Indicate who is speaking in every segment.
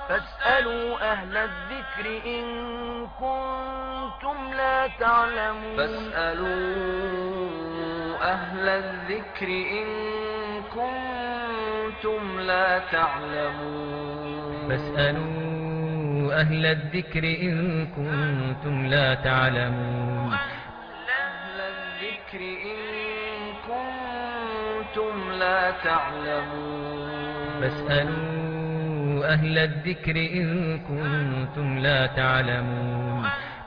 Speaker 1: فاسألوا أهل الذكر إن كنتم لا تعلمون
Speaker 2: فاسألوا أهل الذكر إن كنتم لا تعلمون
Speaker 3: فاسألوا أهل الذكر إن كنتم لا تعلمون
Speaker 2: أهل الذكر إن كنتم لا تعلمون
Speaker 3: فاسألوا أهل الذكر إن كنتم لا تعلمون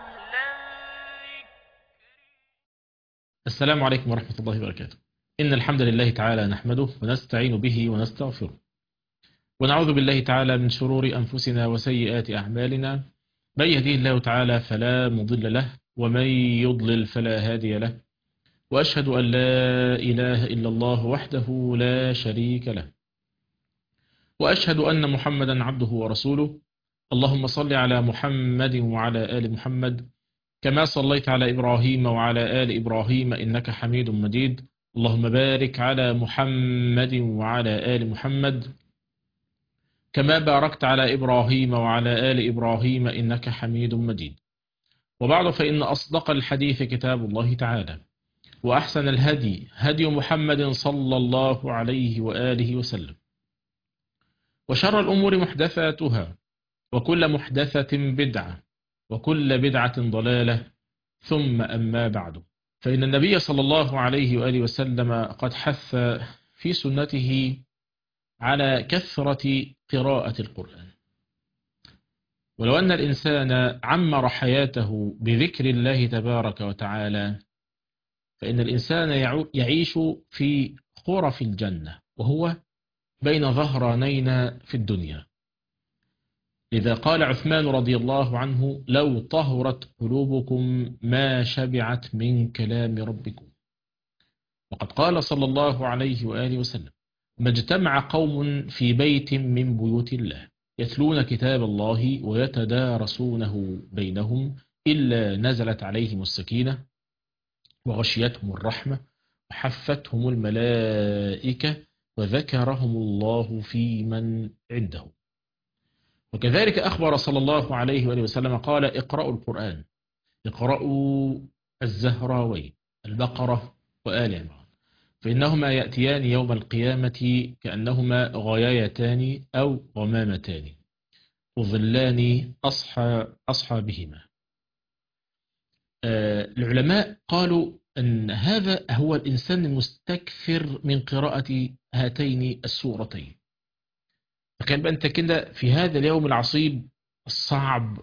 Speaker 4: السلام عليكم ورحمة الله وبركاته إن الحمد لله تعالى نحمده ونستعين به ونستغفره ونعوذ بالله تعالى من شرور أنفسنا وسيئات أعمالنا من يهديه الله تعالى فلا مضل له ومن يضلل فلا هادي له وأشهد أن لا إله إلا الله وحده لا شريك له وأشهد أن محمدا عبده ورسوله اللهم صل على محمد وعلى آل محمد كما صليت على إبراهيم وعلى آل إبراهيم إنك حميد مجيد اللهم بارك على محمد وعلى آل محمد كما باركت على إبراهيم وعلى آل إبراهيم إنك حميد مجيد وبعد فإن أصدق الحديث كتاب الله تعالى وأحسن الهدي هدي محمد صلى الله عليه وآله وسلم وشر الأمور محدثاتها وكل محدثة بدعة وكل بدعة ضلالة ثم أما بعد فإن النبي صلى الله عليه وآله وسلم قد حث في سنته على كثرة قراءة القرآن ولو أن الإنسان عمر حياته بذكر الله تبارك وتعالى فإن الإنسان يعيش في خرف الجنة وهو بين ظهرانين في الدنيا إذا قال عثمان رضي الله عنه لو طهرت قلوبكم ما شبعت من كلام ربكم وقد قال صلى الله عليه وآله وسلم ما اجتمع قوم في بيت من بيوت الله يتلون كتاب الله ويتدارسونه بينهم إلا نزلت عليهم السكينة وغشيتهم الرحمة وحفتهم الملائكة وذكرهم الله في من عنده وكذلك أخبر صلى الله عليه وآله وسلم قال اقرأوا القرآن اقرأوا الزهراوين البقرة وآل عمران فإنهما يأتيان يوم القيامة كأنهما غيايتان أو غمامتان وظلان أصحى أصحابهما آه العلماء قالوا أن هذا هو الإنسان المستكثر من قراءة هاتين السورتين تخيل بقى أنت كده في هذا اليوم العصيب الصعب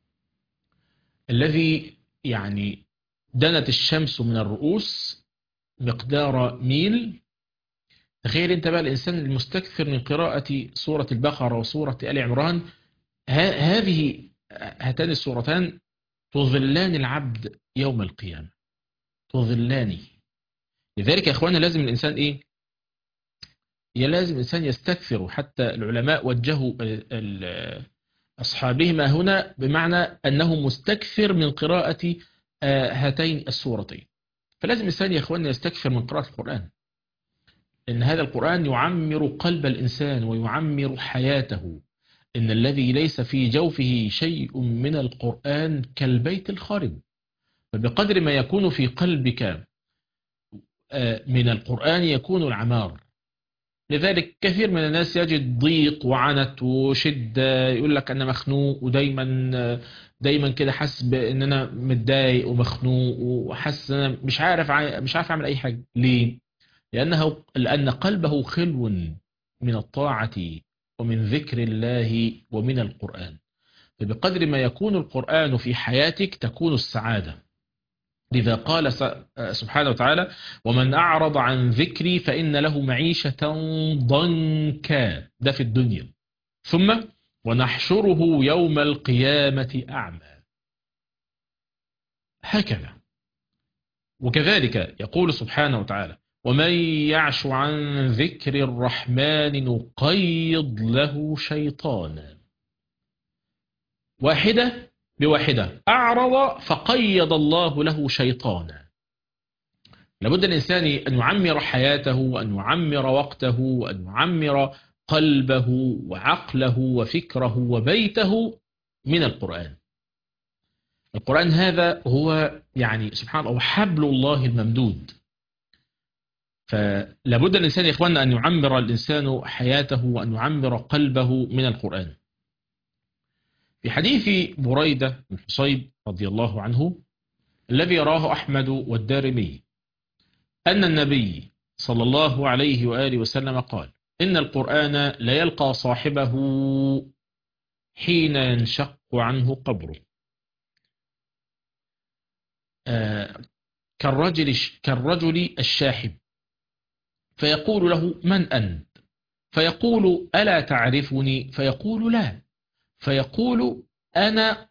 Speaker 4: الذي يعني دنت الشمس من الرؤوس مقدار ميل تخيل انت بقى الإنسان المستكثر من قراءة سورة البقرة وسورة آل عمران هذه هاتان السورتان تظلان العبد يوم القيامة تظلان لذلك يا اخوانا لازم الإنسان ايه يا لازم الإنسان يستكثر حتى العلماء وجهوا أصحابهما هنا بمعنى أنه مستكثر من قراءة هاتين السورتين فلازم الإنسان يا أخواننا يستكثر من قراءة القرآن إن هذا القرآن يعمر قلب الإنسان ويعمر حياته إن الذي ليس في جوفه شيء من القرآن كالبيت الخارب فبقدر ما يكون في قلبك من القرآن يكون العمار لذلك كثير من الناس يجد ضيق وعنت وشدة يقول لك أنا مخنوق ودايما دايما كده حاسس بأن أنا متضايق ومخنوق وحاسس أن أنا مش عارف مش عارف أعمل أي حاجة ليه؟ لأنه لأن قلبه خلو من الطاعة ومن ذكر الله ومن القرآن فبقدر ما يكون القرآن في حياتك تكون السعادة لذا قال سبحانه وتعالى ومن أعرض عن ذكري فإن له معيشة ضنكا ده في الدنيا ثم ونحشره يوم القيامة أعمى هكذا وكذلك يقول سبحانه وتعالى ومن يعش عن ذكر الرحمن نقيض له شيطانا واحدة بواحدة أعرض فقيض الله له شيطانا لابد الإنسان أن يعمر حياته وأن يعمر وقته وأن يعمر قلبه وعقله وفكره وبيته من القرآن القرآن هذا هو يعني سبحان الله هو حبل الله الممدود فلابد الإنسان يا إخواننا أن يعمر الإنسان حياته وأن يعمر قلبه من القرآن في حديث بريدة بن حصيب رضي الله عنه الذي راه أحمد والدارمي أن النبي صلى الله عليه وآله وسلم قال إن القرآن لا يلقى صاحبه حين ينشق عنه قبره آه كالرجل, كالرجل الشاحب فيقول له من أنت فيقول ألا تعرفني فيقول لا فيقول أنا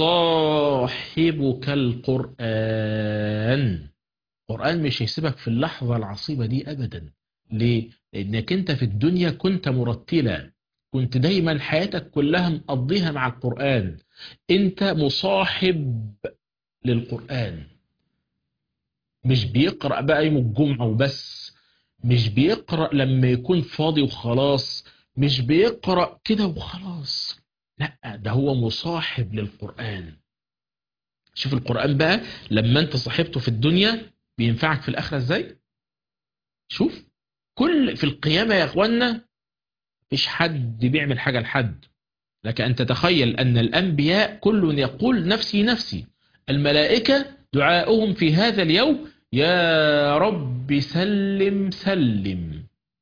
Speaker 4: صاحبك القرآن القرآن مش هيسيبك في اللحظة العصيبة دي أبدا ليه؟ لأنك أنت في الدنيا كنت مرتلا كنت دايما حياتك كلها مقضيها مع القرآن أنت مصاحب للقرآن مش بيقرأ بقى يوم الجمعة وبس مش بيقرأ لما يكون فاضي وخلاص مش بيقرأ كده وخلاص لا ده هو مصاحب للقرآن شوف القرآن بقى لما انت صاحبته في الدنيا بينفعك في الآخرة ازاي شوف كل في القيامة يا اخوانا مفيش حد بيعمل حاجة لحد لك أن تتخيل أن الأنبياء كل يقول نفسي نفسي الملائكة دعاؤهم في هذا اليوم يا رب سلم سلم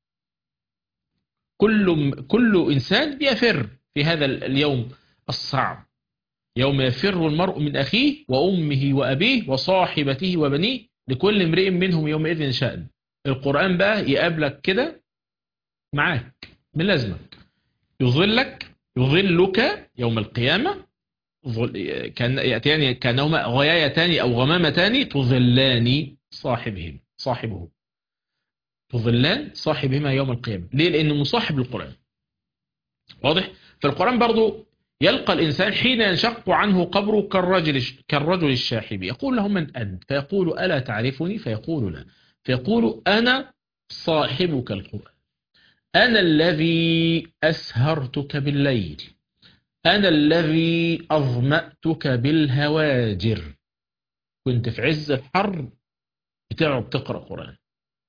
Speaker 4: كل كل إنسان بيفر في هذا اليوم الصعب يوم يفر المرء من أخيه وأمه وأبيه وصاحبته وبنيه لكل امرئ منهم يومئذ شأن القرآن بقى يقابلك كده معاك من لازمك يظلك يظلك يوم القيامة كان يأتيان كانهما غيايتان أو غمامتان تظلان صاحبهم صاحبه تظلان صاحبهما يوم القيامة ليه لأنه مصاحب للقرآن واضح فالقرآن برضو يلقى الإنسان حين ينشق عنه قبره كالرجل, كالرجل الشاحب يقول له من أنت فيقول ألا تعرفني فيقول لا فيقول أنا صاحبك القرآن أنا الذي أسهرتك بالليل أنا الذي أظمأتك بالهواجر كنت في عز الحر بتقعد تقرأ قرآن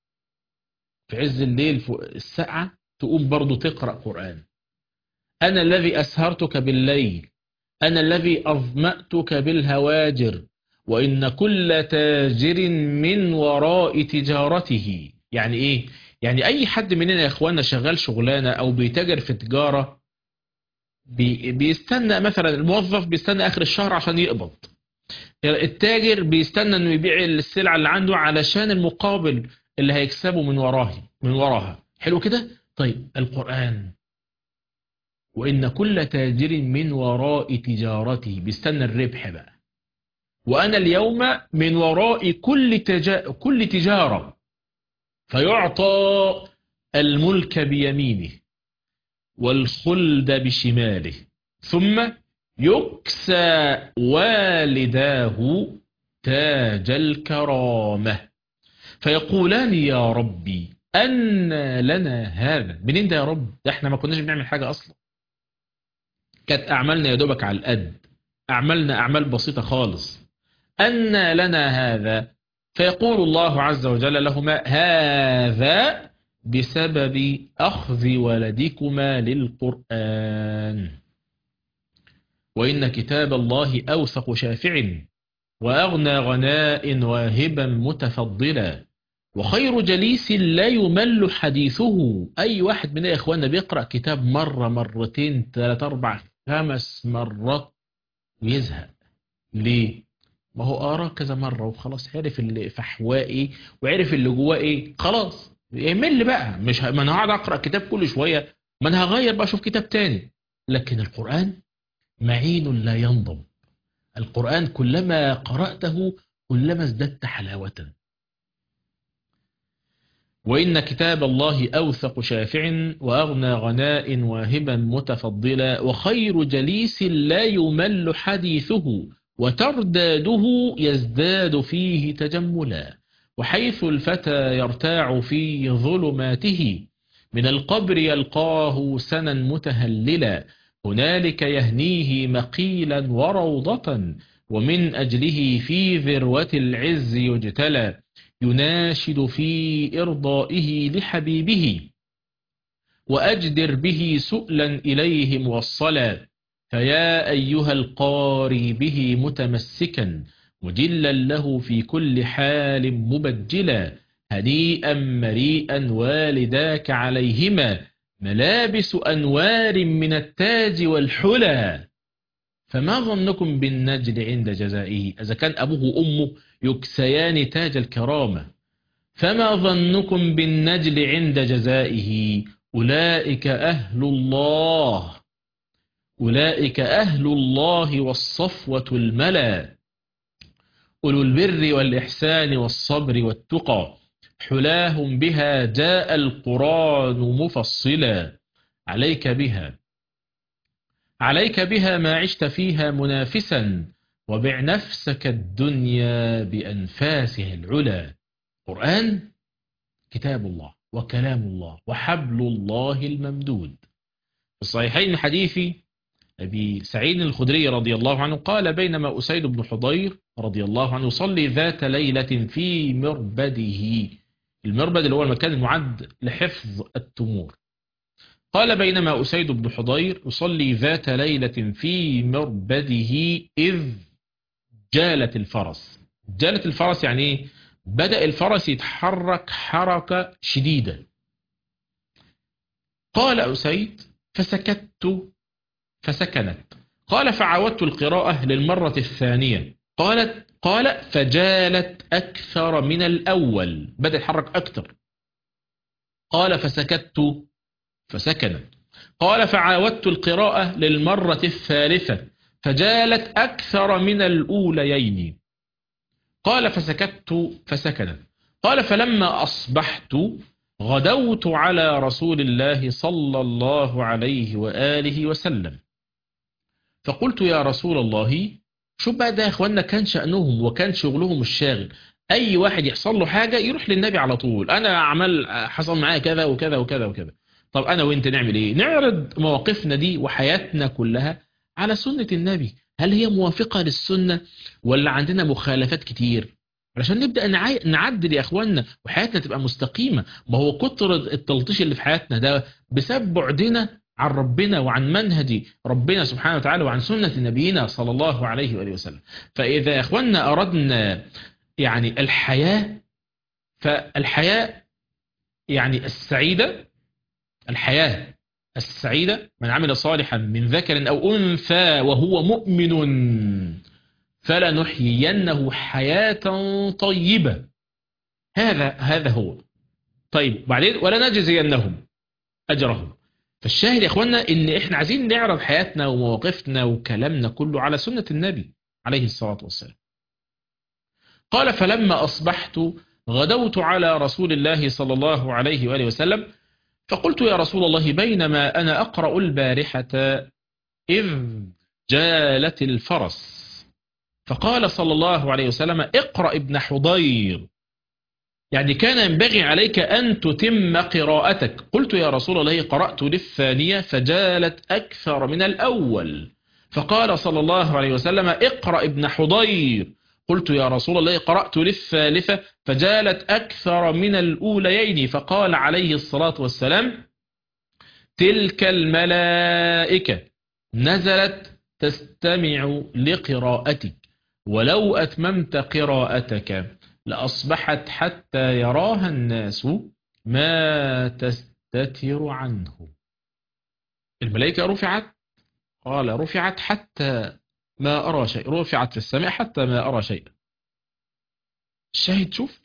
Speaker 4: في عز الليل فوق الساعة تقوم برضو تقرأ قرآن أنا الذي أسهرتك بالليل أنا الذي أظمأتك بالهواجر وإن كل تاجر من وراء تجارته يعني إيه؟ يعني أي حد مننا يا إخواننا شغال شغلانة أو بيتاجر في تجارة بي بيستنى مثلا الموظف بيستنى آخر الشهر عشان يقبض التاجر بيستنى انه يبيع السلعة اللي عنده علشان المقابل اللي هيكسبه من وراه من وراها حلو كده طيب القرآن وإن كل تاجر من وراء تجارته بيستنى الربح بقى وأنا اليوم من وراء كل, تجا... كل تجارة فيعطى الملك بيمينه والخلد بشماله ثم يكسى والداه تاج الكرامة فيقولان يا ربي أن لنا هذا منين ده يا رب ده احنا ما كناش بنعمل حاجة أصلا كانت أعمالنا يا دوبك على القد أعمالنا أعمال بسيطة خالص أن لنا هذا فيقول الله عز وجل لهما هذا بسبب أخذ ولدكما للقرآن وإن كتاب الله أوثق شافع وأغنى غناء واهبا متفضلا وخير جليس لا يمل حديثه أي واحد من إخواننا بيقرأ كتاب مرة مرتين ثلاثة أربع خمس مرات ويزهق ليه؟ ما هو قرا كذا مرة وخلاص عرف اللي في أحوائي وعرف اللي جواه إيه خلاص يمل بقى مش ه... ما أنا هقعد أقرأ كتاب كل شوية ما أنا هغير بقى أشوف كتاب تاني لكن القرآن معين لا ينضب القرآن كلما قرأته كلما ازددت حلاوة وإن كتاب الله أوثق شافع وأغنى غناء واهبا متفضلا وخير جليس لا يمل حديثه وترداده يزداد فيه تجملا وحيث الفتى يرتاع في ظلماته من القبر يلقاه سنا متهللا هنالك يهنيه مقيلا وروضة ومن أجله في ذروة العز يجتلى يناشد في إرضائه لحبيبه وأجدر به سؤلا إليه موصلا فيا أيها القاري به متمسكا مجلا له في كل حال مبجلا هنيئا مريئا والداك عليهما ملابس أنوار من التاج والحلى فما ظنكم بالنجل عند جزائه إذا كان أبوه وأمه يكسيان تاج الكرامة فما ظنكم بالنجل عند جزائه أولئك أهل الله أولئك أهل الله والصفوة الملا أولو البر والإحسان والصبر والتقى حلاهم بها جاء القرآن مفصلا عليك بها عليك بها ما عشت فيها منافسا وبع نفسك الدنيا بأنفاسها العلا قرآن كتاب الله وكلام الله وحبل الله الممدود في الصحيحين من حديث أبي سعيد الخدري رضي الله عنه قال بينما أسيد بن حضير رضي الله عنه يصلي ذات ليلة في مربده المربد اللي هو المكان المعد لحفظ التمور قال بينما أسيد بن حضير يصلي ذات ليلة في مربده إذ جالت الفرس جالت الفرس يعني ايه بدأ الفرس يتحرك حركة شديدة قال أسيد فسكت فسكنت قال فعودت القراءة للمرة الثانية قالت قال فجالت أكثر من الأول بدأ يتحرك أكثر قال فسكت فسكنت قال فعاودت القراءة للمرة الثالثة فجالت أكثر من الأوليين قال فسكت فسكنت قال فلما أصبحت غدوت على رسول الله صلى الله عليه وآله وسلم فقلت يا رسول الله شوف بقى ده يا اخوانا كان شأنهم وكان شغلهم الشاغل اي واحد يحصل له حاجة يروح للنبي على طول انا عمل حصل معايا كذا وكذا وكذا وكذا طب انا وانت نعمل ايه نعرض مواقفنا دي وحياتنا كلها على سنة النبي هل هي موافقة للسنة ولا عندنا مخالفات كتير علشان نبدأ نعي... نعدل يا اخوانا وحياتنا تبقى مستقيمة ما هو كتر التلطيش اللي في حياتنا ده بسبب بعدنا عن ربنا وعن منهج ربنا سبحانه وتعالى وعن سنة نبينا صلى الله عليه وآله وسلم فإذا يا أخوانا أردنا يعني الحياة فالحياة يعني السعيدة الحياة السعيدة من عمل صالحا من ذكر أو أنثى وهو مؤمن فلنحيينه حياة طيبة هذا هذا هو طيب بعدين ولا نجزينهم أجرهم فالشاهد يا اخوانا ان احنا عايزين نعرض حياتنا ومواقفنا وكلامنا كله على سنة النبي عليه الصلاة والسلام قال فلما أصبحت غدوت على رسول الله صلى الله عليه وآله وسلم فقلت يا رسول الله بينما أنا أقرأ البارحة إذ جالت الفرس فقال صلى الله عليه وسلم اقرأ ابن حضير يعني كان ينبغي عليك أن تتم قراءتك قلت يا رسول الله قرأت للثانية فجالت أكثر من الأول فقال صلى الله عليه وسلم اقرأ ابن حضير قلت يا رسول الله قرأت للثالثة فجالت أكثر من الأوليين فقال عليه الصلاة والسلام تلك الملائكة نزلت تستمع لقراءتك ولو أتممت قراءتك لأصبحت حتى يراها الناس ما تستتر عنه الملائكة رفعت قال رفعت حتى ما أرى شيء رفعت في السماء حتى ما أرى شيء الشاهد شوف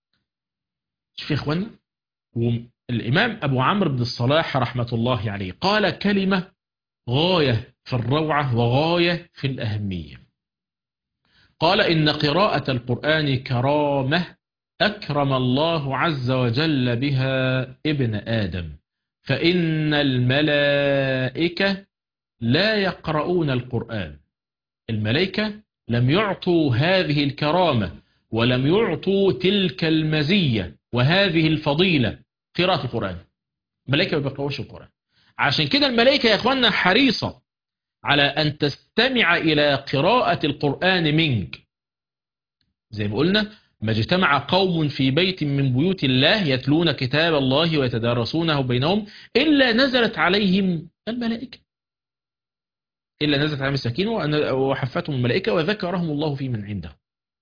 Speaker 4: شوف يا إخوانا الإمام أبو عمرو بن الصلاح رحمة الله عليه قال كلمة غاية في الروعة وغاية في الأهمية قال إن قراءة القرآن كرامة أكرم الله عز وجل بها ابن آدم فإن الملائكة لا يقرؤون القرآن الملائكة لم يعطوا هذه الكرامة ولم يعطوا تلك المزية وهذه الفضيلة قراءة القرآن الملائكة ما بيقرأوش القرآن عشان كده الملائكة يا اخوانا حريصة على أن تستمع إلى قراءة القرآن منك زي ما قلنا ما اجتمع قوم في بيت من بيوت الله يتلون كتاب الله ويتدارسونه بينهم إلا نزلت عليهم الملائكة إلا نزلت عليهم السكينة وحفتهم الملائكة وذكرهم الله في من عنده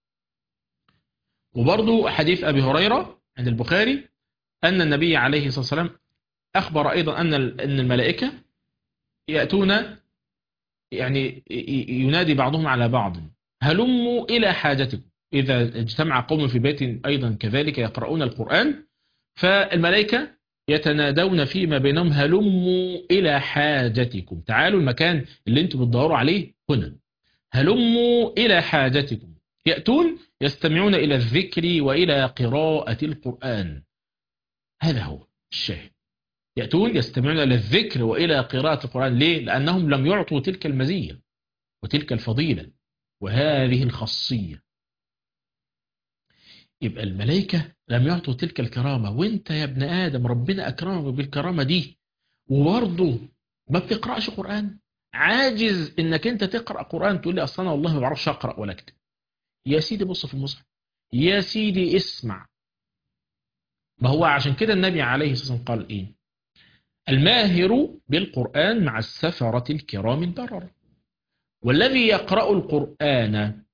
Speaker 4: وبرضو حديث أبي هريرة عند البخاري أن النبي عليه الصلاة والسلام أخبر أيضا أن أن الملائكة يأتون يعني ينادي بعضهم على بعض هلموا إلى حاجتكم إذا اجتمع قوم في بيت أيضا كذلك يقرؤون القرآن فالملائكة يتنادون فيما بينهم هلموا إلى حاجتكم تعالوا المكان اللي انتم بتدوروا عليه هنا هلموا إلى حاجتكم يأتون يستمعون إلى الذكر وإلى قراءة القرآن هذا هو الشاهد يأتون يستمعون إلى الذكر وإلى قراءة القرآن ليه؟ لأنهم لم يعطوا تلك المزية وتلك الفضيلة وهذه الخاصية يبقى الملائكة لم يعطوا تلك الكرامة وانت يا ابن آدم ربنا أكرمك بالكرامة دي وبرضه ما بتقرأش قرآن عاجز انك انت تقرأ قرآن تقول لي اصلا والله ما بعرفش اقرأ ولا اكتب يا سيدي بص في المصحف يا سيدي اسمع ما هو عشان كده النبي عليه الصلاة والسلام قال ايه الماهر بالقرآن مع السفرة الكرام البرر والذي يقرأ القرآن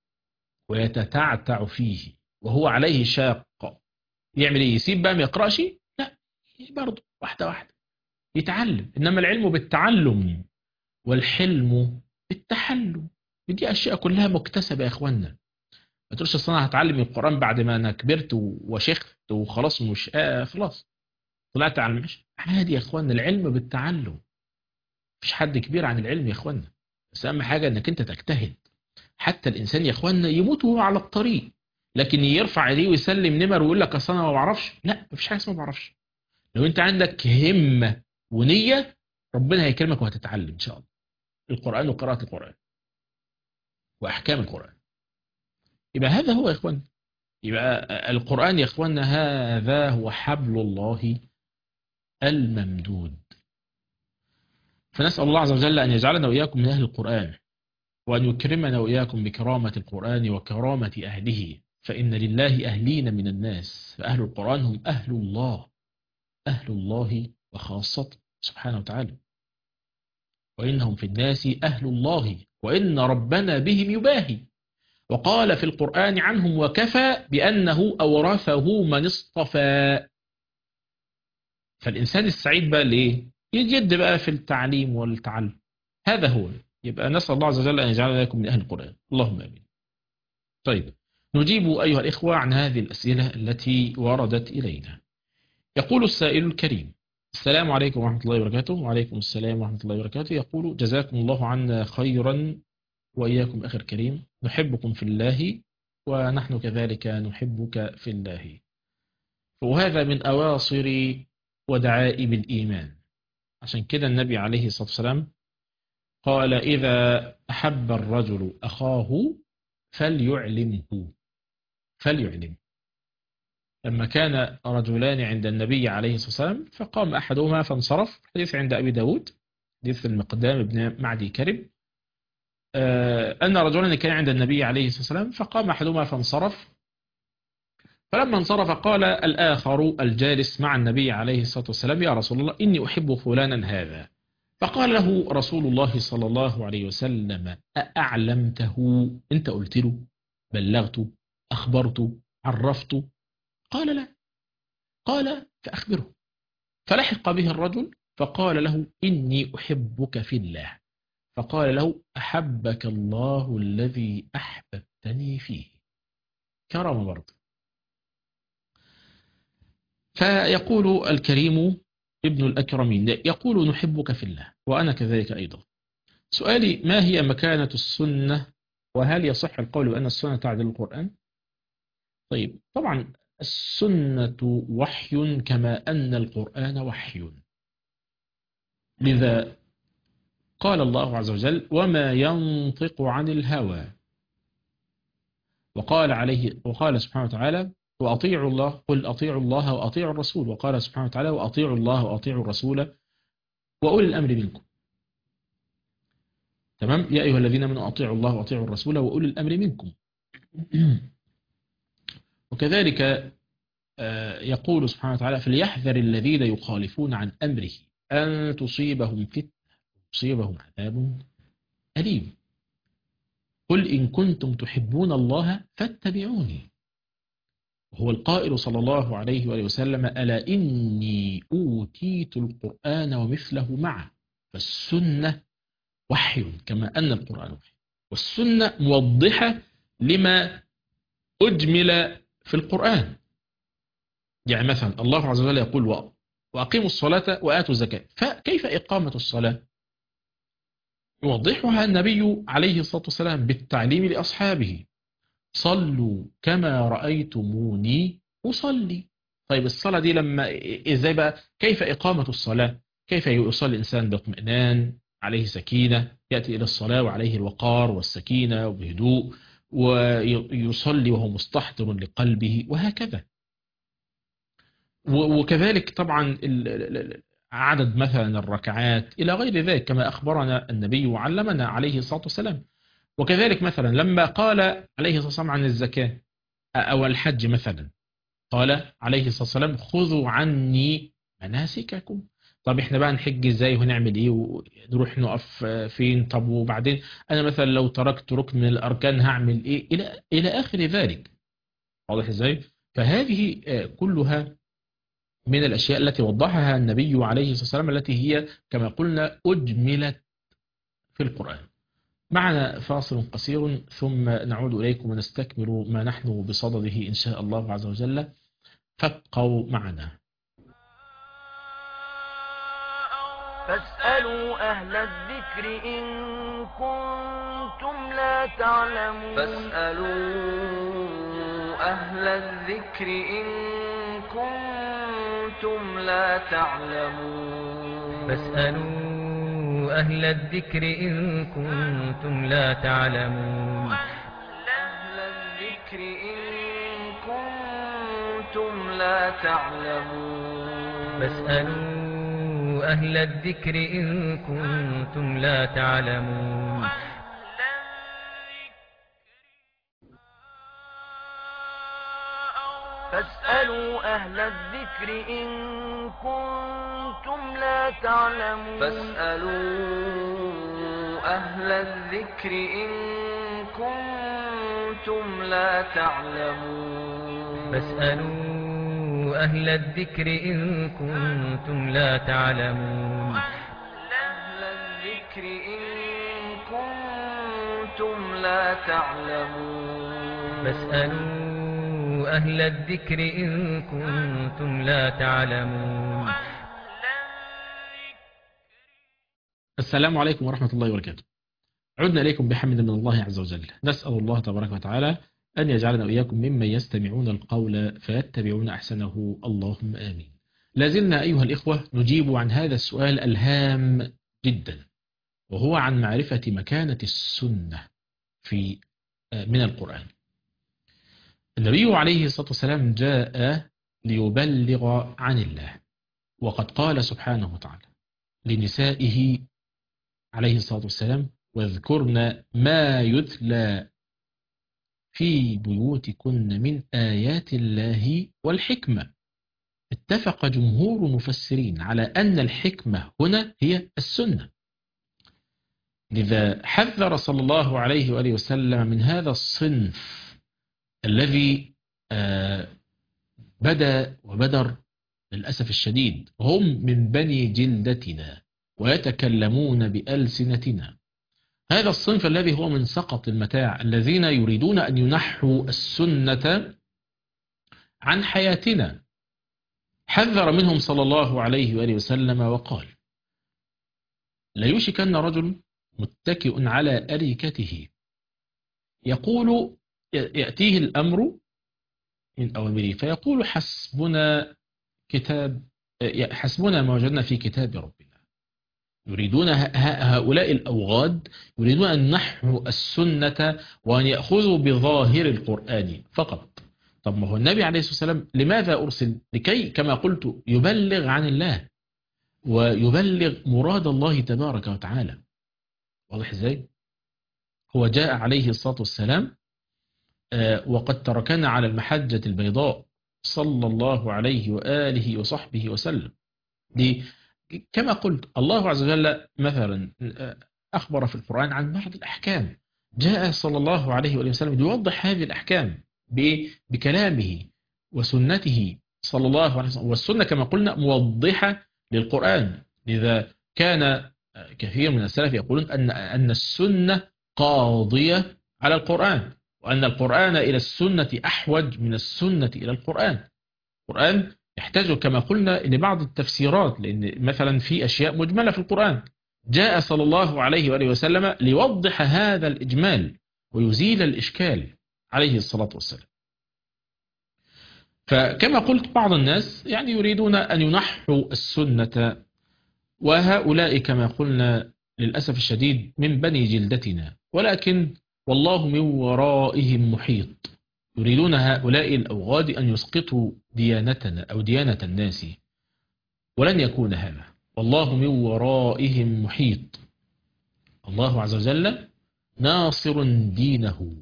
Speaker 4: ويتتعتع فيه وهو عليه شاق يعمل ايه يسيب بقى ما يقرأش لا برضه واحدة واحدة يتعلم إنما العلم بالتعلم والحلم بالتحلم دي أشياء كلها مكتسبة يا إخوانا ما تقولش أصل أنا هتعلم القرآن بعد ما أنا كبرت وشيخت وخلاص ومش آه خلاص طلعت على المعيش عادي يا إخوانا العلم بالتعلم مفيش حد كبير عن العلم يا إخوانا بس أهم حاجة إنك أنت تجتهد حتى الإنسان يا إخوانا يموت وهو على الطريق لكن يرفع ايديه ويسلم نمر ويقول لك اصل انا ما بعرفش لا مفيش حاجه اسمها ما بعرفش لو انت عندك همه ونيه ربنا هيكرمك وهتتعلم ان شاء الله القران وقراءه القران واحكام القران يبقى هذا هو يا اخوان يبقى القران يا اخواننا هذا هو حبل الله الممدود فنسال الله عز وجل ان يجعلنا واياكم من اهل القران وان يكرمنا واياكم بكرامه القران وكرامه اهله فإن لله أهلين من الناس فأهل القرآن هم أهل الله أهل الله وخاصته سبحانه وتعالى وإنهم في الناس أهل الله وإن ربنا بهم يباهي وقال في القرآن عنهم وكفى بأنه أورثه من اصطفى فالإنسان السعيد بقى ليه يجد بقى في التعليم والتعلم هذا هو يبقى نسأل الله عز وجل أن يجعلنا لكم من أهل القرآن اللهم آمين طيب نجيب أيها الإخوة عن هذه الأسئلة التي وردت إلينا يقول السائل الكريم السلام عليكم ورحمة الله وبركاته وعليكم السلام ورحمة الله وبركاته يقول جزاكم الله عنا خيرا وإياكم أخي الكريم نحبكم في الله ونحن كذلك نحبك في الله وهذا من أواصر ودعائم الإيمان عشان كده النبي عليه الصلاة والسلام قال إذا أحب الرجل أخاه فليعلمه فليعلم لما كان رجلان عند النبي عليه الصلاة والسلام فقام أحدهما فانصرف حديث عند أبي داود حديث المقدام بن معدي كرب أن رجلان كان عند النبي عليه الصلاة والسلام فقام أحدهما فانصرف فلما انصرف قال الآخر الجالس مع النبي عليه الصلاة والسلام يا رسول الله إني أحب فلانا هذا فقال له رسول الله صلى الله عليه وسلم أأعلمته أنت قلت له بلغته أخبرته عرفته قال لا قال فأخبره فلحق به الرجل فقال له إني أحبك في الله فقال له أحبك الله الذي أحببتني فيه كرم برضه فيقول الكريم ابن الأكرمين يقول نحبك في الله وأنا كذلك أيضا سؤالي ما هي مكانة السنة وهل يصح القول بأن السنة تعدل القرآن طيب طبعا السنة وحي كما أن القرآن وحي لذا قال الله عز وجل وما ينطق عن الهوى وقال عليه وقال سبحانه وتعالى وأطيعوا الله قل أطيعوا الله وأطيعوا الرسول وقال سبحانه وتعالى وأطيعوا الله وأطيعوا الرسول وأولي الأمر منكم تمام يا أيها الذين آمنوا أطيعوا الله وأطيعوا الرسول وأولي الأمر منكم وكذلك آه، يقول سبحانه وتعالى فليحذر الذين يخالفون عن أمره أن تصيبهم فتنة تصيبهم عذاب أليم قل إن كنتم تحبون الله فاتبعوني وهو القائل صلى الله عليه وآله وسلم ألا إني أوتيت القرآن ومثله معه فالسنة وحي كما أن القرآن وحي والسنة موضحة لما أجمل في القرآن يعني مثلا الله عز وجل يقول وأقيموا الصلاة وآتوا الزكاة فكيف إقامة الصلاة يوضحها النبي عليه الصلاة والسلام بالتعليم لأصحابه صلوا كما رأيتموني أصلي طيب الصلاة دي لما إزاي بقى كيف إقامة الصلاة كيف يصلي الإنسان باطمئنان عليه سكينة يأتي إلى الصلاة وعليه الوقار والسكينة وبهدوء ويصلي وهو مستحضر لقلبه وهكذا وكذلك طبعا عدد مثلا الركعات إلى غير ذلك كما أخبرنا النبي وعلمنا عليه الصلاة والسلام وكذلك مثلا لما قال عليه الصلاة والسلام عن الزكاة أو الحج مثلا قال عليه الصلاة والسلام خذوا عني مناسككم طب احنا بقى نحج ازاي ونعمل ايه ونروح نقف فين طب وبعدين انا مثلا لو تركت ركن من الاركان هعمل ايه الى الى اخر ذلك واضح ازاي فهذه كلها من الاشياء التي وضحها النبي عليه الصلاه والسلام التي هي كما قلنا اجملت في القران معنا فاصل قصير ثم نعود اليكم ونستكمل ما نحن بصدده ان شاء الله عز وجل فابقوا معنا
Speaker 1: فاسألوا أهل الذكر إن كنتم لا تعلمون
Speaker 2: فاسألوا أهل الذكر إن كنتم لا تعلمون
Speaker 3: فاسألوا أهل الذكر إن كنتم لا تعلمون
Speaker 2: أهل الذكر إن كنتم لا تعلمون
Speaker 3: فاسألوا أهل الذكر إن كنتم لا تعلمون
Speaker 1: فاسألوا أهل الذكر إن كنتم لا تعلمون
Speaker 2: فاسألوا أهل الذكر إن كنتم لا تعلمون
Speaker 3: فاسألوا أهل الذكر إن كنتم لا تعلمون
Speaker 2: أهل الذكر إن كنتم لا تعلمون
Speaker 3: فاسألوا أهل الذكر إن كنتم لا تعلمون
Speaker 4: السلام عليكم ورحمة الله وبركاته عدنا إليكم بحمد من الله عز وجل نسأل الله تبارك وتعالى أن يجعلنا وإياكم ممن يستمعون القول فيتبعون أحسنه اللهم آمين لازلنا أيها الإخوة نجيب عن هذا السؤال الهام جدا وهو عن معرفة مكانة السنة في من القرآن النبي عليه الصلاة والسلام جاء ليبلغ عن الله وقد قال سبحانه وتعالى لنسائه عليه الصلاة والسلام واذكرن ما يتلى في بيوتكن من آيات الله والحكمة اتفق جمهور المفسرين على أن الحكمة هنا هي السنة لذا حذر صلى الله عليه وآله وسلم من هذا الصنف الذي بدا وبدر للأسف الشديد هم من بني جلدتنا ويتكلمون بألسنتنا هذا الصنف الذي هو من سقط المتاع الذين يريدون أن ينحوا السنة عن حياتنا حذر منهم صلى الله عليه وآله وسلم وقال ليوشكن رجل متكئ على أريكته يقول يأتيه الأمر من أوامره فيقول حسبنا كتاب حسبنا ما وجدنا في كتاب ربنا يريدون هؤلاء الأوغاد يريدون أن نحو السنة وأن يأخذوا بظاهر القرآن فقط طب ما هو النبي عليه الصلاة والسلام لماذا أرسل لكي كما قلت يبلغ عن الله ويبلغ مراد الله تبارك وتعالى واضح ازاي هو جاء عليه الصلاة والسلام آه، وقد تركنا على المحجة البيضاء صلى الله عليه وآله وصحبه وسلم دي كما قلت الله عز وجل مثلا آه، أخبر في القرآن عن بعض الأحكام جاء صلى الله عليه وآله وسلم ليوضح هذه الأحكام بإيه؟ بكلامه وسنته صلى الله عليه وسلم والسنة كما قلنا موضحة للقرآن لذا كان كثير من السلف يقولون أن أن السنة قاضية على القرآن وأن القرآن إلى السنة أحوج من السنة إلى القرآن القرآن يحتاج كما قلنا لبعض التفسيرات لأن مثلا في أشياء مجملة في القرآن جاء صلى الله عليه وآله وسلم ليوضح هذا الإجمال ويزيل الإشكال عليه الصلاة والسلام فكما قلت بعض الناس يعني يريدون أن ينحوا السنة وهؤلاء كما قلنا للأسف الشديد من بني جلدتنا ولكن والله من ورائهم محيط يريدون هؤلاء الأوغاد أن يسقطوا ديانتنا أو ديانة الناس ولن يكون هذا والله من ورائهم محيط الله عز وجل ناصر دينه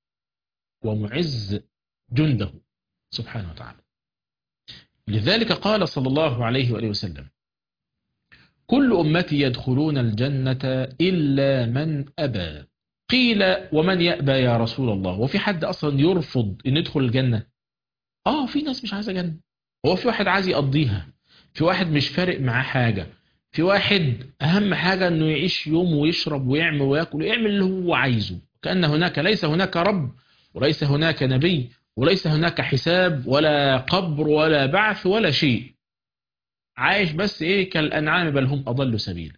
Speaker 4: ومعز جنده سبحانه وتعالى لذلك قال صلى الله عليه وآله وسلم كل أمتي يدخلون الجنة إلا من أبى قيل ومن يأبى يا رسول الله وفي حد أصلا يرفض أن يدخل الجنة آه في ناس مش عايزة جنة هو في واحد عايز يقضيها في واحد مش فارق معاه حاجة في واحد أهم حاجة أنه يعيش يوم ويشرب ويعمل ويأكل ويعمل اللي هو عايزه كأن هناك ليس هناك رب وليس هناك نبي وليس هناك حساب ولا قبر ولا بعث ولا شيء عايش بس ايه كالأنعام بل هم أضل سبيل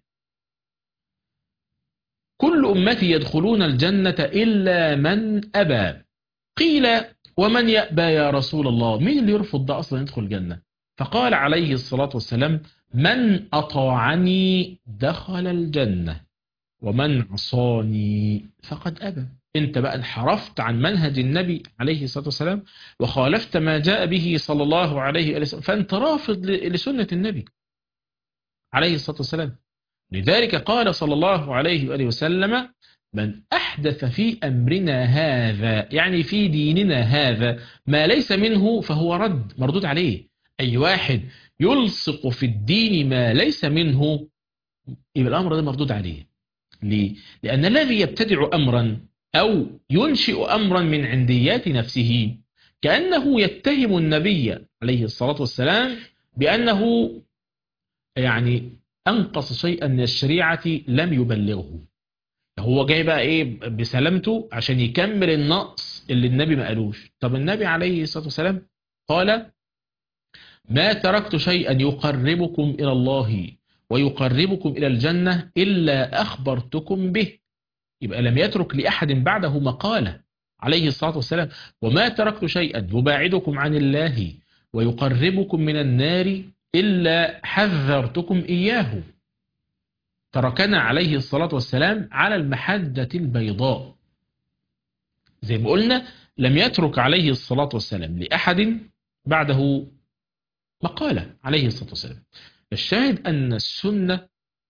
Speaker 4: كل أمتي يدخلون الجنة إلا من أبى قيل ومن يأبى يا رسول الله مين اللي يرفض ده أصلا يدخل الجنة فقال عليه الصلاة والسلام من أطاعني دخل الجنة ومن عصاني فقد أبى انت بقى انحرفت عن منهج النبي عليه الصلاة والسلام وخالفت ما جاء به صلى الله عليه وسلم فانت رافض لسنة النبي عليه الصلاة والسلام لذلك قال صلى الله عليه وآله وسلم من أحدث في أمرنا هذا يعني في ديننا هذا ما ليس منه فهو رد مردود عليه أي واحد يلصق في الدين ما ليس منه يبقى الأمر ده مردود عليه ليه؟ لأن الذي يبتدع أمرا أو ينشئ أمرا من عنديات نفسه كأنه يتهم النبي عليه الصلاة والسلام بأنه يعني أنقص شيئا من الشريعة لم يبلغه هو جاي بقى إيه بسلامته عشان يكمل النقص اللي النبي ما قالوش طب النبي عليه الصلاة والسلام قال ما تركت شيئا يقربكم إلى الله ويقربكم إلى الجنة إلا أخبرتكم به يبقى لم يترك لأحد بعده مقالة عليه الصلاة والسلام وما تركت شيئا يباعدكم عن الله ويقربكم من النار إلا حذرتكم إياه تركنا عليه الصلاة والسلام على المحجة البيضاء زي ما قلنا لم يترك عليه الصلاة والسلام لأحد بعده مقالة عليه الصلاة والسلام الشاهد أن السنة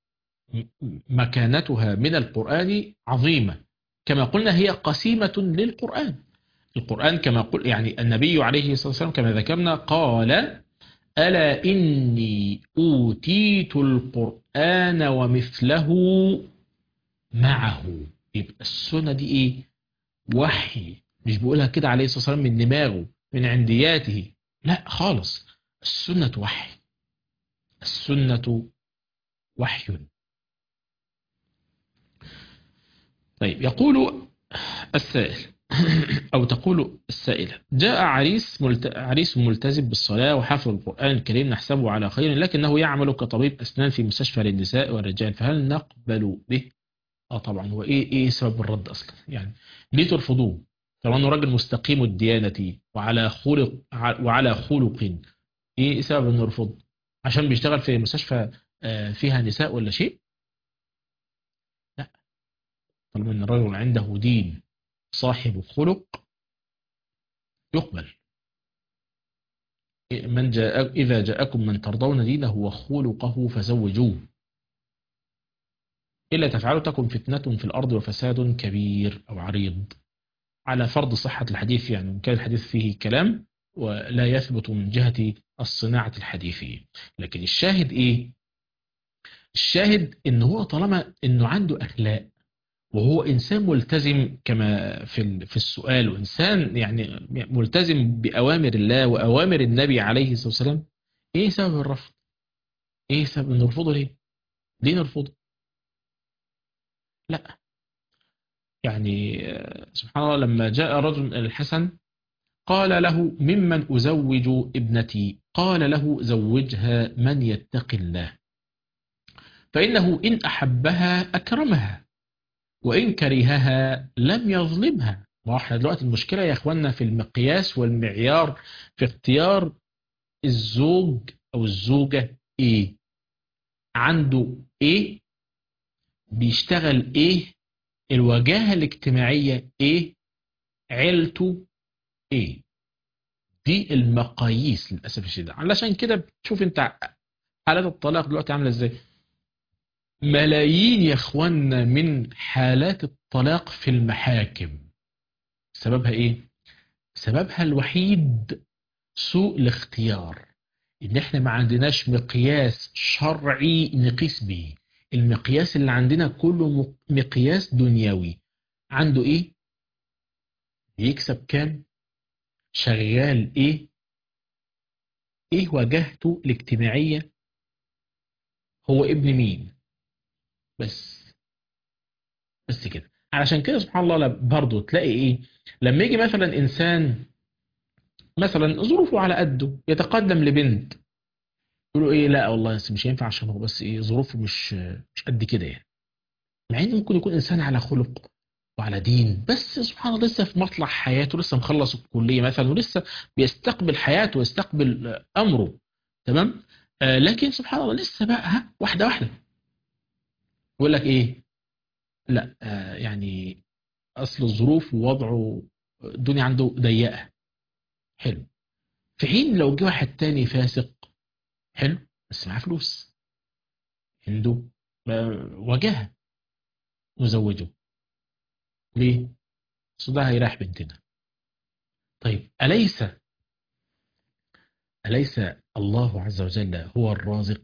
Speaker 4: مكانتها من القرآن عظيمة كما قلنا هي قسيمة للقرآن القرآن كما قل يعني النبي عليه الصلاة والسلام كما ذكرنا قال ألا إني أوتيت القرآن ومثله معه يبقى السنة دي إيه وحي مش بيقولها كده عليه الصلاة والسلام من دماغه من عندياته لا خالص السنة وحي السنة وحي طيب يقول السائل أو تقول السائلة جاء عريس ملت... عريس ملتزم بالصلاة وحافظ القرآن الكريم نحسبه على خير لكنه يعمل كطبيب أسنان في مستشفى للنساء والرجال فهل نقبل به؟ اه طبعا هو ايه ايه سبب الرد اصلا يعني ليه ترفضوه؟ طبعا انه راجل مستقيم الديانة وعلى خلق وعلى خلق ايه سبب انه يرفض؟ عشان بيشتغل في مستشفى فيها نساء ولا شيء؟ لا طالما ان الرجل عنده دين صاحب خلق يقبل من جاء إذا جاءكم من ترضون دينه وخلقه فزوجوه إلا تفعلوا تكن فتنة في الأرض وفساد كبير أو عريض على فرض صحة الحديث يعني إن كان الحديث فيه كلام ولا يثبت من جهة الصناعة الحديثية لكن الشاهد إيه الشاهد إن هو طالما إنه عنده أخلاق وهو إنسان ملتزم كما في ال- في السؤال وإنسان يعني ملتزم بأوامر الله وأوامر النبي عليه الصلاة والسلام إيه سبب الرفض؟ إيه سبب نرفضه ليه؟ ليه نرفضه؟ لا يعني آه، سبحان الله لما جاء رجل إلى الحسن قال له ممن أزوج ابنتي قال له زوجها من يتقي الله فإنه إن أحبها أكرمها وإن كرهها لم يظلمها ما احنا دلوقتي المشكلة يا اخوانا في المقياس والمعيار في اختيار الزوج أو الزوجة إيه عنده إيه بيشتغل إيه الوجاهة الاجتماعية إيه عيلته إيه دي المقاييس للأسف الشديد علشان كده بتشوف انت حالات الطلاق دلوقتي عاملة ازاي ملايين يا اخوانا من حالات الطلاق في المحاكم سببها ايه سببها الوحيد سوء الاختيار ان احنا ما عندناش مقياس شرعي نقيس به المقياس اللي عندنا كله م- مقياس دنيوي عنده ايه يكسب كام شغال ايه ايه وجهته الاجتماعية هو ابن مين بس بس كده علشان كده سبحان الله لا- برضه تلاقي ايه لما يجي مثلا انسان مثلا ظروفه على قده يتقدم لبنت يقول له ايه لا والله بس مش هينفع عشان هو بس ايه ظروفه مش مش قد كده يعني مع انه ممكن يكون انسان على خلق وعلى دين بس سبحان الله لسه في مطلع حياته لسه مخلص الكليه مثلا ولسه بيستقبل حياته ويستقبل آه، امره تمام آه لكن سبحان الله لسه بقى ها واحده واحده يقول لك ايه لا آه يعني اصل الظروف ووضعه الدنيا عنده ضيقه حلو في حين لو جه واحد تاني فاسق حلو بس معاه فلوس عنده آه، وجاهه نزوجه ليه؟ أصل ده هيريح بنتنا طيب أليس أليس الله عز وجل هو الرازق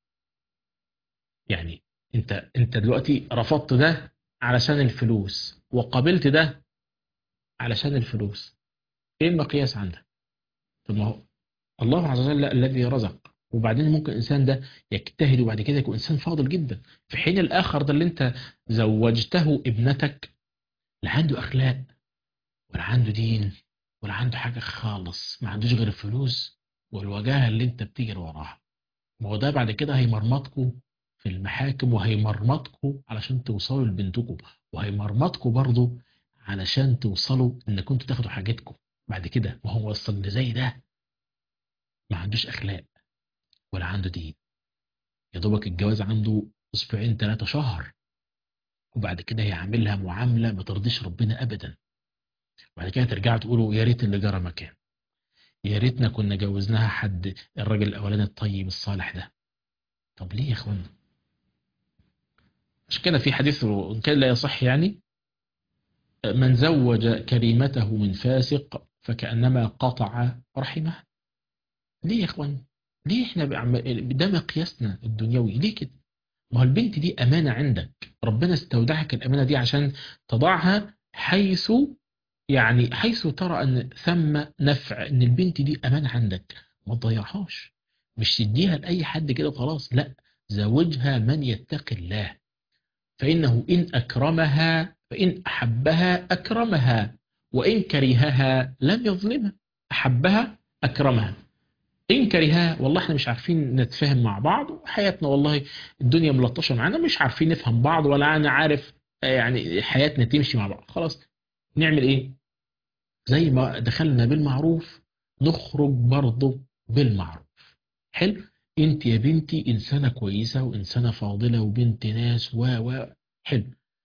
Speaker 4: يعني انت انت دلوقتي رفضت ده علشان الفلوس وقبلت ده علشان الفلوس ايه المقياس عندك طب ما هو الله عز وجل الذي رزق وبعدين ممكن الانسان ده يجتهد وبعد كده يكون انسان فاضل جدا في حين الاخر ده اللي انت زوجته ابنتك لا عنده اخلاق ولا عنده دين ولا عنده حاجه خالص ما عندوش غير الفلوس والوجاهه اللي انت بتجري وراها ما هو ده بعد كده هيمرمطكوا في المحاكم وهيمرمطكوا علشان توصلوا لبنتكم وهيمرمطكوا برضو علشان توصلوا ان كنتوا تاخدوا حاجتكم بعد كده ما هو اصلا اللي زي ده ما عندوش اخلاق ولا عنده دين يا دوبك الجواز عنده اسبوعين ثلاثة شهر وبعد كده هيعملها معاملة ما ترضيش ربنا ابدا وبعد كده ترجعوا تقولوا يا ريت اللي جرى مكان يا ريتنا كنا جوزناها حد الراجل الاولاني الطيب الصالح ده طب ليه يا اخوانا عشان كده في حديث وان كان لا يصح يعني من زوج كريمته من فاسق فكأنما قطع رحمه ليه يا اخوان ليه احنا بعم- ده مقياسنا الدنيوي ليه كده ما هو البنت دي امانه عندك ربنا استودعك الامانه دي عشان تضعها حيث يعني حيث ترى ان ثم نفع ان البنت دي امانه عندك ما تضيعهاش مش تديها لاي حد كده خلاص لا زوجها من يتقي الله فانه ان اكرمها فان احبها اكرمها وان كرهها لم يظلمها احبها اكرمها ان كرهها والله احنا مش عارفين نتفاهم مع بعض حياتنا والله الدنيا ملطشه معانا مش عارفين نفهم بعض ولا انا عارف آه، يعني حياتنا تمشي مع بعض خلاص نعمل ايه زي ما دخلنا بالمعروف نخرج برضه بالمعروف حلو انت يا بنتي انسانه كويسه وانسانه فاضله وبنت ناس و و حلو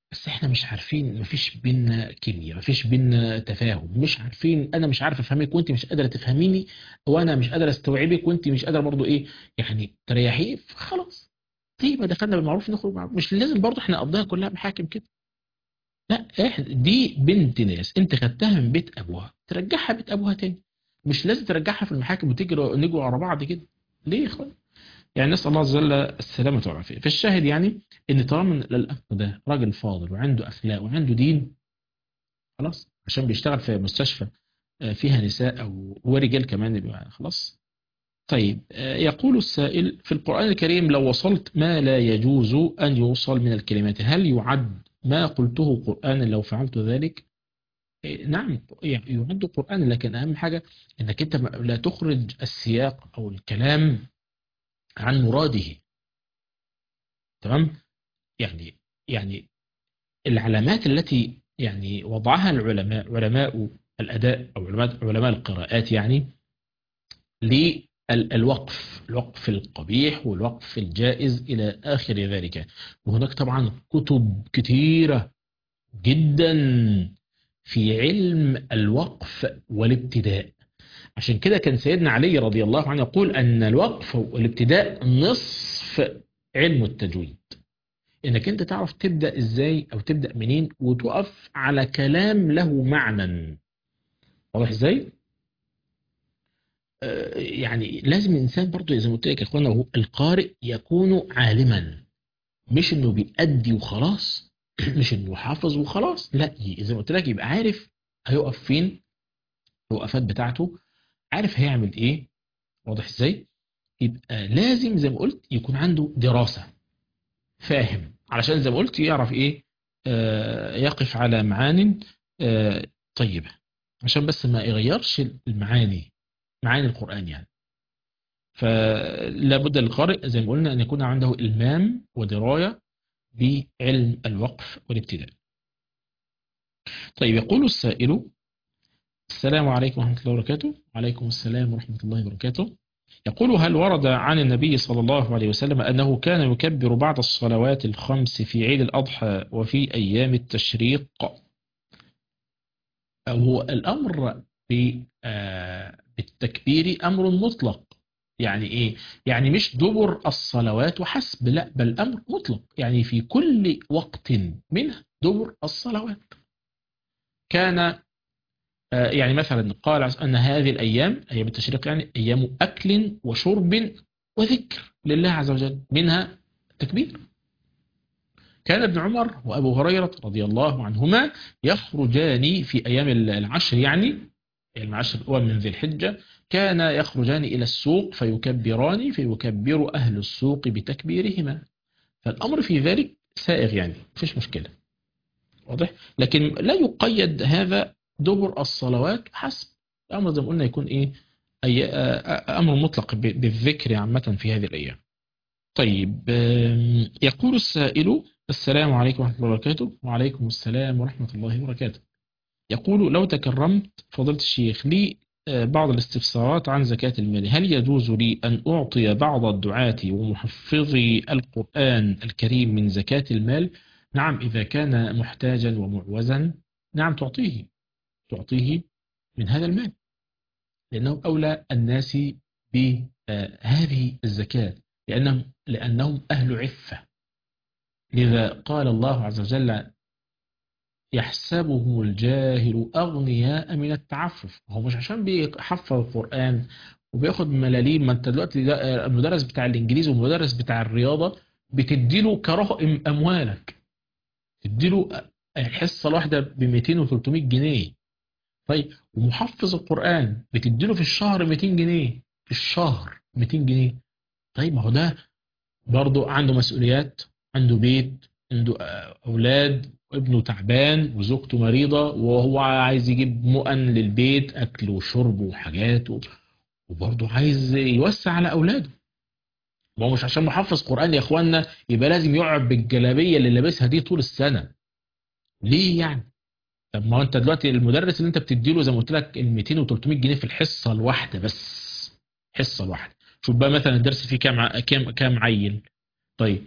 Speaker 4: بس احنا مش عارفين مفيش بينا كيمياء مفيش بينا تفاهم مش عارفين انا مش عارف افهمك وانت مش قادره تفهميني وانا مش قادر استوعبك وانت مش قادره برضو ايه يعني تريحي خلاص زي ما دخلنا بالمعروف نخرج معروف مش لازم برضو احنا نقضيها كلها محاكم كده لا احنا دي بنت ناس انت خدتها من بيت ابوها ترجعها بيت ابوها تاني مش لازم ترجعها في المحاكم وتجري نجوا ورا بعض كده ليه يا اخوان يعني نسال الله عز وجل السلامه والعافيه فالشاهد يعني ان طالما إن الاخ ده راجل فاضل وعنده اخلاق وعنده دين خلاص عشان بيشتغل في مستشفى آه، فيها نساء او ورجال كمان يبقى خلاص طيب آه، يقول السائل في القرآن الكريم لو وصلت ما لا يجوز أن يوصل من الكلمات هل يعد ما قلته قرآنا لو فعلت ذلك إيه، نعم يعني يعد قرآن لكن أهم حاجة أنك أنت ما- لا تخرج السياق أو الكلام عن مراده تمام يعني يعني العلامات التي يعني وضعها العلماء علماء الأداء أو علماء علماء القراءات يعني للوقف الوقف القبيح والوقف الجائز إلى آخر ذلك وهناك طبعا كتب كثيرة جدا في علم الوقف والابتداء عشان كده كان سيدنا علي رضي الله عنه يقول أن الوقف والابتداء نصف علم التجويد انك انت تعرف تبدأ ازاي او تبدأ منين وتقف على كلام له معنى واضح ازاي آه، يعني لازم الانسان برضو زي ما قلت لك يا اخوانا هو القارئ يكون عالما مش انه بيأدي وخلاص مش انه حافظ وخلاص لا ي- زي ما قلت لك يبقى عارف هيقف فين الوقفات بتاعته عارف هيعمل ايه واضح ازاي يبقى لازم زي ما قلت يكون عنده دراسة فاهم علشان زي ما قلت يعرف ايه آه يقف على معان آه طيبة عشان بس ما يغيرش المعاني معاني القرآن يعني فلا بد للقارئ زي ما قلنا أن يكون عنده إلمام ودراية بعلم الوقف والابتداء طيب يقول السائل السلام عليكم ورحمة الله وبركاته وعليكم السلام ورحمة الله وبركاته يقول هل ورد عن النبي صلى الله عليه وسلم أنه كان يكبر بعد الصلوات الخمس في عيد الأضحى وفي أيام التشريق هو الأمر ب- آه، بالتكبير أمر مطلق يعني إيه؟ يعني مش دبر الصلوات وحسب لا بل أمر مطلق يعني في كل وقت منه دبر الصلوات كان آه، يعني مثلا قال أن هذه الأيام أيام التشريق يعني أيام أكل وشرب وذكر لله عز وجل منها تكبير كان ابن عمر وأبو هريرة رضي الله عنهما يخرجان في أيام العشر يعني العشر الأول من ذي الحجة كان يخرجان إلى السوق فيكبران فيكبر أهل السوق بتكبيرهما فالأمر في ذلك سائغ يعني مفيش مشكلة واضح لكن لا يقيد هذا دبر الصلوات حسب الأمر زي ما قلنا يكون إيه أي آه، أمر مطلق ب- بالذكر عامة في هذه الأيام طيب آم، يقول السائل السلام عليكم ورحمة الله وبركاته وعليكم السلام ورحمة الله وبركاته يقول لو تكرمت فضيلة الشيخ لي آه، بعض الاستفسارات عن زكاة المال هل يجوز لي أن أعطي بعض الدعاة ومحفظي القرآن الكريم من زكاة المال نعم إذا كان محتاجا ومعوزا نعم تعطيه تعطيه من هذا المال لأنه أولى الناس بهذه الزكاة لأنهم, لأنهم أهل عفة لذا قال الله عز وجل يحسبهم الجاهل أغنياء من التعفف هو مش عشان بيحفظ القرآن وبياخد ملاليم ما انت دلوقتي ده المدرس بتاع الانجليزي والمدرس بتاع الرياضة بتديله كرهن اموالك تديله الحصة الواحدة ب 200 و 300 جنيه طيب ومحفظ القرآن بتديله في الشهر 200 جنيه في الشهر 200 جنيه طيب ما هو ده برضه عنده مسؤوليات عنده بيت عنده آه، أولاد وابنه تعبان وزوجته مريضة وهو عايز يجيب مؤن للبيت أكل وشرب وحاجات و- وبرضه عايز يوسع على أولاده ما هو مش عشان محفظ قرآن يا إخوانا يبقى لازم يقعد بالجلابية اللي لابسها دي طول السنة ليه يعني؟ طب ما هو انت دلوقتي المدرس اللي انت بتديله زي ما قلت لك ال 200 و 300 جنيه في الحصه الواحده بس حصه الواحده شوف بقى مثلا الدرس فيه كام ع- كام كام عيل طيب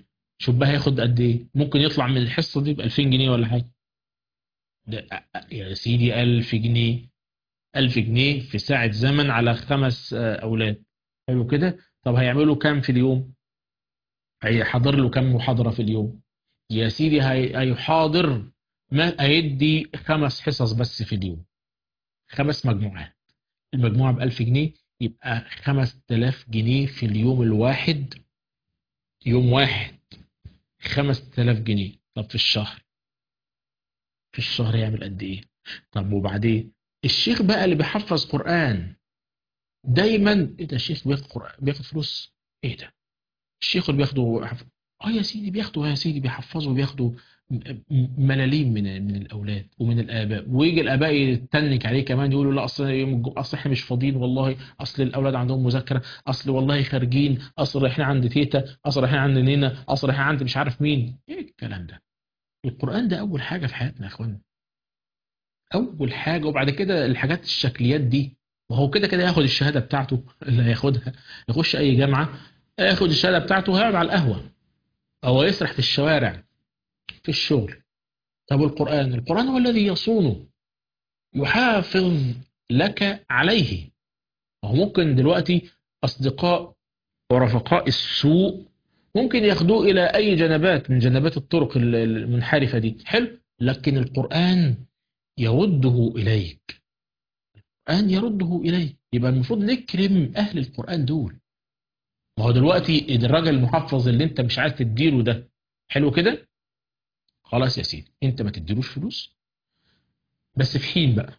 Speaker 4: شوف بقى هياخد قد ايه ممكن يطلع من الحصه دي ب 2000 جنيه ولا حاجه ده يا سيدي 1000 جنيه 1000 جنيه في ساعه زمن على خمس آه، اولاد حلو كده طب هيعملوا كام في اليوم هيحضر له كام محاضره في اليوم يا سيدي هي- هيحاضر ما هيدي خمس حصص بس في اليوم خمس مجموعات المجموعه ب 1000 جنيه يبقى 5000 جنيه في اليوم الواحد يوم واحد 5000 جنيه طب في الشهر في الشهر يعمل قد ايه طب وبعدين الشيخ بقى اللي بيحفظ قرآن دايما ايه ده الشيخ بياخد قرآن بياخد فلوس ايه ده الشيخ اللي بياخده اه يا سيدي بياخدوا يا سيدي بيحفظوا بياخدوا م- م- ملاليم من من الاولاد ومن الاباء ويجي الاباء يتنك عليه كمان يقولوا لا اصل يوم الجمعه اصل احنا مش فاضيين والله اصل الاولاد عندهم مذاكره اصل والله خارجين اصل احنا عند تيتا اصل احنا عند نينا اصل احنا عند مش عارف مين ايه الكلام ده القران ده اول حاجه في حياتنا يا اخوانا اول حاجه وبعد كده الحاجات الشكليات دي وهو كده كده ياخد الشهاده بتاعته اللي هياخدها يخش اي جامعه ياخد الشهاده بتاعته وهيقعد على القهوه او يسرح في الشوارع في الشغل طب القران القران هو الذي يصونه يحافظ لك عليه وهو ممكن دلوقتي اصدقاء ورفقاء السوء ممكن ياخدوه الى اي جنبات من جنبات الطرق ال- المنحرفه دي حلو لكن القران يرده اليك القران يرده اليك يبقى المفروض نكرم اهل القران دول ما هو دلوقتي الراجل المحفظ اللي انت مش عايز تديله ده حلو كده خلاص يا سيدي انت ما تديلوش فلوس بس في حين بقى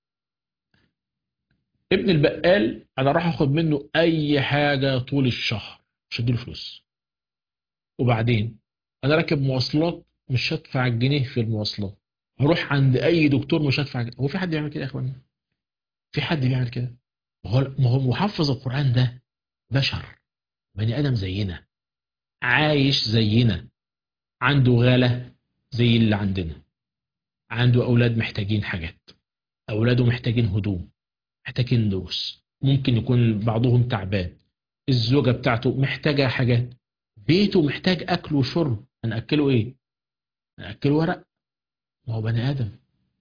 Speaker 4: ابن البقال انا راح اخد منه اي حاجه طول الشهر مش هديله فلوس وبعدين انا راكب مواصلات مش هدفع جنيه في المواصلات هروح عند اي دكتور مش هدفع جنيه هو في حد بيعمل كده يا اخوانا في حد بيعمل كده ما هو ما هو محفظ القران ده بشر بني ادم زينا عايش زينا عنده غلا زي اللي عندنا عنده اولاد محتاجين حاجات اولاده محتاجين هدوم محتاجين دروس ممكن يكون بعضهم تعبان الزوجة بتاعته محتاجة حاجات بيته محتاج أكل وشرب هنأكله إيه؟ هنأكله ورق ما هو بني آدم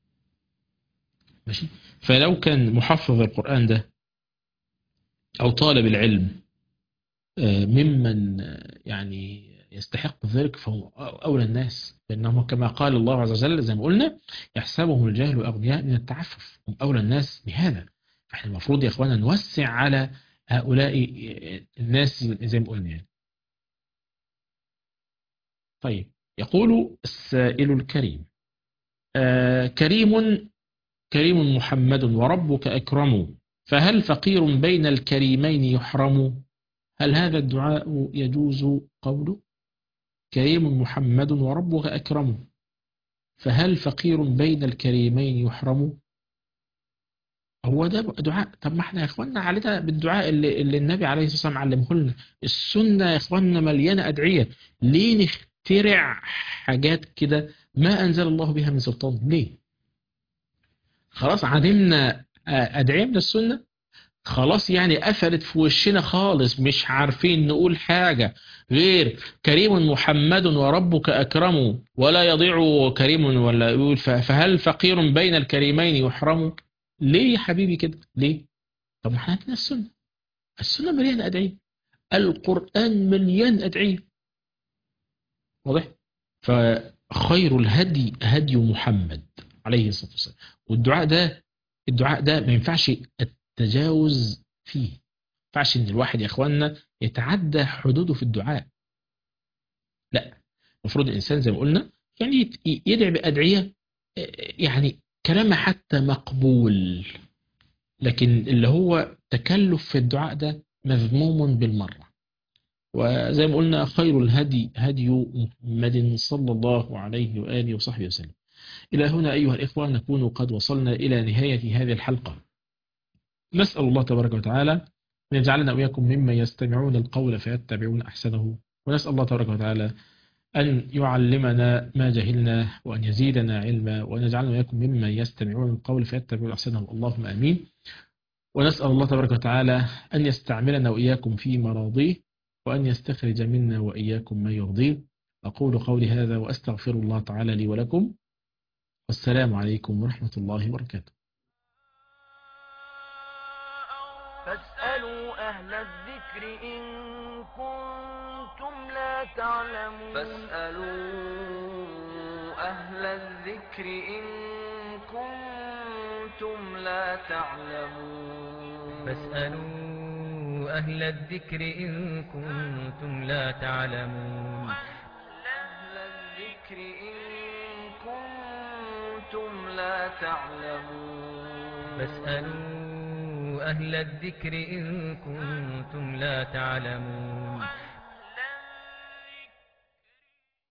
Speaker 4: ماشي فلو كان محفظ القرآن ده أو طالب العلم آه، ممن آه، يعني يستحق ذلك فهو أولى الناس لأنهم كما قال الله عز وجل زي ما قلنا يحسبهم الجهل أغنياء من التعفف هم أولى الناس بهذا فاحنا المفروض يا اخوانا نوسع على هؤلاء الناس زي ما قلنا يعني. طيب يقول السائل الكريم آه كريم كريم محمد وربك أكرم فهل فقير بين الكريمين يحرم هل هذا الدعاء يجوز قوله كريم محمد وربك أكرم فهل فقير بين الكريمين يحرم هو ده دعاء طب ما احنا يا اخوانا علينا بالدعاء اللي, اللي النبي عليه الصلاه والسلام علمه لنا السنه يا اخوانا مليانه ادعيه ليه نخترع حاجات كده ما انزل الله بها من سلطان ليه خلاص علمنا ادعيه من السنه خلاص يعني قفلت في وشنا خالص مش عارفين نقول حاجه غير كريم محمد وربك اكرم ولا يضيع كريم ولا يقول فهل فقير بين الكريمين يحرم ليه يا حبيبي كده ليه طب ما احنا عندنا السنه السنه مليانه ادعيه القران مليان ادعيه واضح فخير الهدي هدي محمد عليه الصلاه والسلام والدعاء ده الدعاء ده ما ينفعش التجاوز فيه ما ينفعش ان الواحد يا اخواننا يتعدى حدوده في الدعاء لا المفروض الانسان زي ما قلنا يعني يدعي بادعيه يعني كلام حتى مقبول لكن اللي هو تكلف في الدعاء ده مذموم بالمرة وزي ما قلنا خير الهدي هدي محمد صلى الله عليه وآله وصحبه وسلم إلى هنا أيها الإخوة نكون قد وصلنا إلى نهاية هذه الحلقة نسأل الله تبارك وتعالى أن يجعلنا وإياكم ممن يستمعون القول فيتبعون أحسنه ونسأل الله تبارك وتعالى أن يعلمنا ما جهلنا وأن يزيدنا علما وأن يجعلنا وإياكم ممن يستمعون القول فيتبعون أحسنه اللهم آمين ونسأل الله تبارك وتعالى أن يستعملنا وإياكم في مراضيه وأن يستخرج منا وإياكم ما يرضيه أقول قولي هذا وأستغفر الله تعالى لي ولكم والسلام عليكم ورحمة الله وبركاته
Speaker 1: فاسألوا أهل الذكر إن كنتم لا تعلمون
Speaker 2: فاسألوا أهل الذكر إن كنتم لا تعلمون
Speaker 3: فاسألوا أهل الذكر إن كنتم لا تعلمون
Speaker 2: أهل الذكر إن كنتم لا تعلمون
Speaker 3: فاسألوا أهل الذكر إن كنتم لا تعلمون